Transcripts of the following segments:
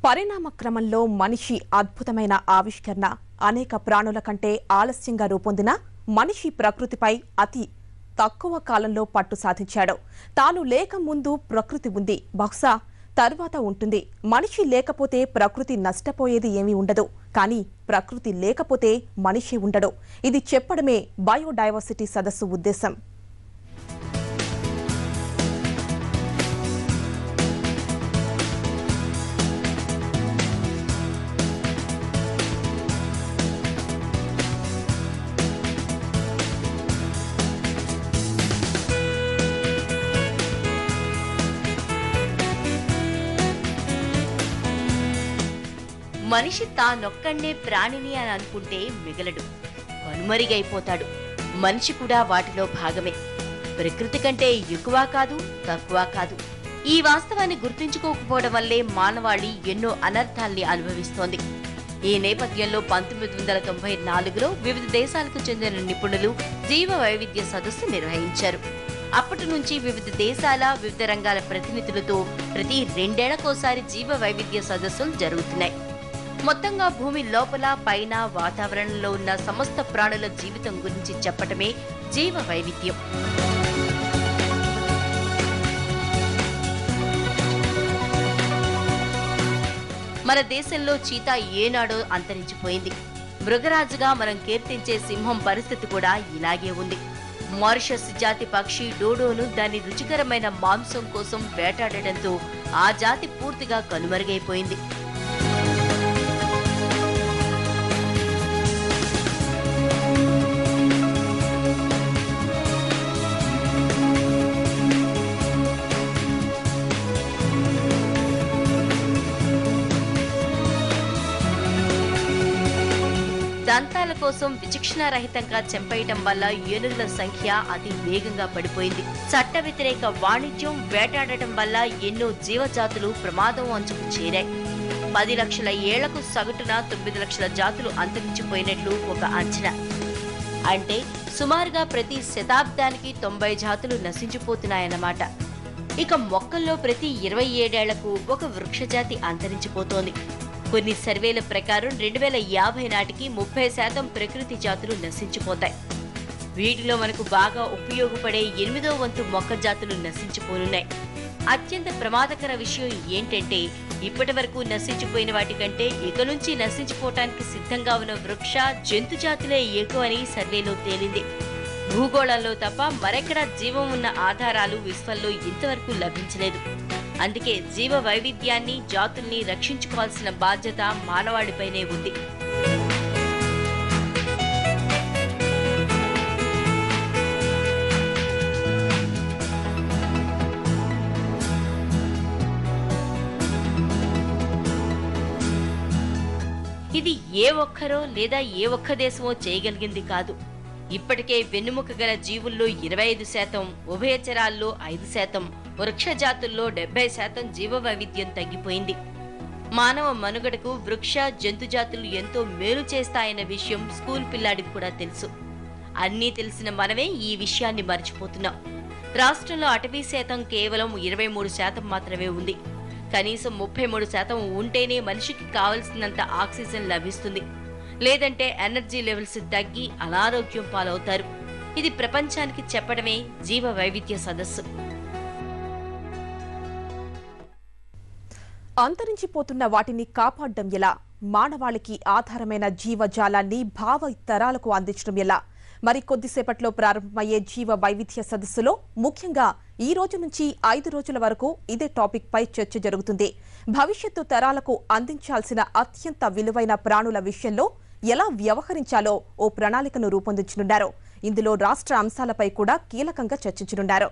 పరిణామ క్రమంలో మనిషి అద్భుతమైన ఆవిష్కరణ అనేక ప్రాణుల కంటే ఆలస్యంగా రూపొందిన మనిషి ప్రకృతిపై అతి తక్కువ కాలంలో పట్టు సాధించాడు తాను లేక ముందు ప్రకృతి ఉంది బహుశా తర్వాత ఉంటుంది మనిషి లేకపోతే ప్రకృతి నష్టపోయేది ఏమీ ఉండదు కానీ ప్రకృతి లేకపోతే మనిషి ఉండడు ఇది చెప్పడమే బయోడైవర్సిటీ సదస్సు ఉద్దేశం మనిషి తానొక్కడే ప్రాణిని అని అనుకుంటే మిగలడు కనుమరుగైపోతాడు మనిషి కూడా వాటిలో భాగమే ప్రకృతి కంటే ఎక్కువ కాదు తక్కువ కాదు ఈ వాస్తవాన్ని గుర్తుంచుకోకపోవడం వల్లే మానవాళి ఎన్నో అనర్థాల్ని అనుభవిస్తోంది ఈ నేపథ్యంలో పంతొమ్మిది వందల తొంభై నాలుగులో వివిధ దేశాలకు చెందిన నిపుణులు జీవ వైవిధ్య సదస్సు నిర్వహించారు అప్పటి నుంచి వివిధ దేశాల వివిధ రంగాల ప్రతినిధులతో ప్రతి రెండేళ్లకోసారి జీవ వైవిధ్య సదస్సులు జరుగుతున్నాయి మొత్తంగా భూమి లోపల పైన వాతావరణంలో ఉన్న సమస్త ప్రాణుల జీవితం గురించి చెప్పటమే జీవ వైవిధ్యం మన దేశంలో చీతా ఏనాడో అంతరించిపోయింది మృగరాజుగా మనం కీర్తించే సింహం పరిస్థితి కూడా ఇలాగే ఉంది మారిషస్ జాతి పక్షి డోడోను దాని రుచికరమైన మాంసం కోసం వేటాడటంతో ఆ జాతి పూర్తిగా కనుమరుగైపోయింది దంతాల కోసం విచక్షణారహితంగా చెంపేయటం వల్ల ఏనుగుల సంఖ్య అతి వేగంగా పడిపోయింది చట్ట వ్యతిరేక వాణిజ్యం వేటాడటం వల్ల ఎన్నో జీవజాతులు ప్రమాదం అంచుకు చేరాయి పది లక్షల ఏళ్లకు సగటున తొమ్మిది లక్షల జాతులు అంతరించిపోయినట్లు ఒక అంచనా అంటే సుమారుగా ప్రతి శతాబ్దానికి తొంభై జాతులు నశించిపోతున్నాయన్నమాట ఇక మొక్కల్లో ప్రతి ఇరవై ఏడేళ్లకు ఒక వృక్షజాతి అంతరించిపోతోంది కొన్ని సర్వేల ప్రకారం రెండు వేల యాభై నాటికి ముప్పై శాతం ప్రకృతి జాతులు నశించిపోతాయి వీటిలో మనకు బాగా ఉపయోగపడే ఎనిమిదో వంతు మొక్క జాతులు నశించిపోనున్నాయి అత్యంత ప్రమాదకర విషయం ఏంటంటే ఇప్పటి వరకు నశించిపోయిన వాటి కంటే ఇక నుంచి నశించిపోవటానికి సిద్ధంగా ఉన్న వృక్ష జంతు జాతులే ఎక్కువని సర్వేలో తేలింది భూగోళంలో తప్ప మరెక్కడా జీవం ఉన్న ఆధారాలు విశ్వంలో ఇంతవరకు లభించలేదు అందుకే జీవ వైవిధ్యాన్ని జాతుల్ని రక్షించుకోవాల్సిన బాధ్యత మానవాళిపైనే ఉంది ఇది ఏ ఒక్కరో లేదా ఏ ఒక్క దేశమో చేయగలిగింది కాదు ఇప్పటికే వెన్నుముక గల జీవుల్లో ఇరవై ఐదు శాతం ఉభయచరాల్లో ఐదు శాతం వృక్ష జాతుల్లో డెబ్బై శాతం జీవ వైవిధ్యం తగ్గిపోయింది మానవ మనుగడకు వృక్ష జంతు జాతులు ఎంతో మేలు చేస్తాయన్న విషయం స్కూల్ పిల్లాడికి కూడా తెలుసు అన్నీ తెలిసిన మనమే ఈ విషయాన్ని మర్చిపోతున్నాం రాష్ట్రంలో అటవీ శాతం కేవలం ఇరవై మూడు శాతం మాత్రమే ఉంది కనీసం ముప్పై మూడు శాతం ఉంటేనే మనిషికి కావలసినంత ఆక్సిజన్ లభిస్తుంది లేదంటే ఎనర్జీ లెవెల్స్ తగ్గి అనారోగ్యం పాలవుతారు ఇది ప్రపంచానికి చెప్పడమే జీవ వైవిధ్య సదస్సు అంతరించిపోతున్న వాటిని కాపాడడం ఎలా మానవాళికి ఆధారమైన జీవజాలాన్ని భావ తరాలకు అందించడం ఎలా మరి కొద్దిసేపట్లో ప్రారంభమయ్యే జీవ వైవిధ్య సదస్సులో ముఖ్యంగా ఈ రోజు నుంచి ఐదు రోజుల వరకు ఇదే టాపిక్ పై చర్చ జరుగుతుంది భవిష్యత్తు తరాలకు అందించాల్సిన అత్యంత విలువైన ప్రాణుల విషయంలో ఎలా వ్యవహరించాలో ఓ ప్రణాళికను రూపొందించనున్నారు ఇందులో రాష్ట్ర అంశాలపై కూడా కీలకంగా చర్చించనున్నారు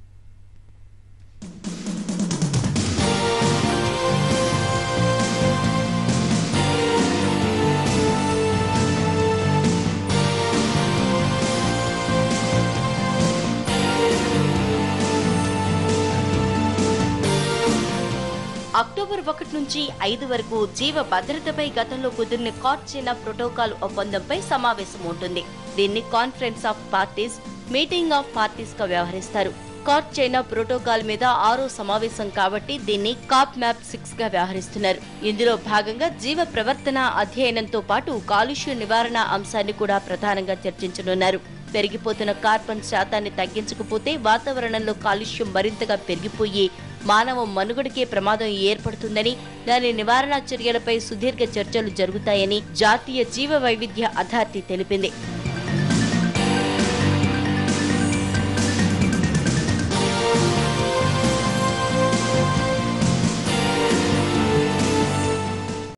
అక్టోబర్ ఒకటి నుంచి ఐదు వరకు జీవ భద్రతపై గతంలో కుదిరిన కార్చినా ప్రోటోకాల్ ఒప్పందంపై సమావేశం ఉంటుంది దీన్ని conference of parties meeting of parties గా వ్యవహరిస్తారు కార్ట్ చైనా ప్రోటోకాల్ మీద ఆరో సమావేశం కాబట్టి దీన్ని కాప్ మ్యాప్ సిక్స్ గా వ్యవహరిస్తున్నారు ఇందులో భాగంగా జీవ ప్రవర్తన అధ్యయనంతో పాటు కాలుష్య నివారణ అంశాన్ని కూడా ప్రధానంగా చర్చించనున్నారు పెరిగిపోతున్న కార్బన్ శాతాన్ని తగ్గించకపోతే వాతావరణంలో కాలుష్యం మరింతగా పెరిగిపోయి మానవ మనుగడకే ప్రమాదం ఏర్పడుతుందని దాని నివారణ చర్యలపై సుదీర్ఘ చర్చలు జరుగుతాయని జాతీయ జీవ వైవిధ్య అథారిటీ తెలిపింది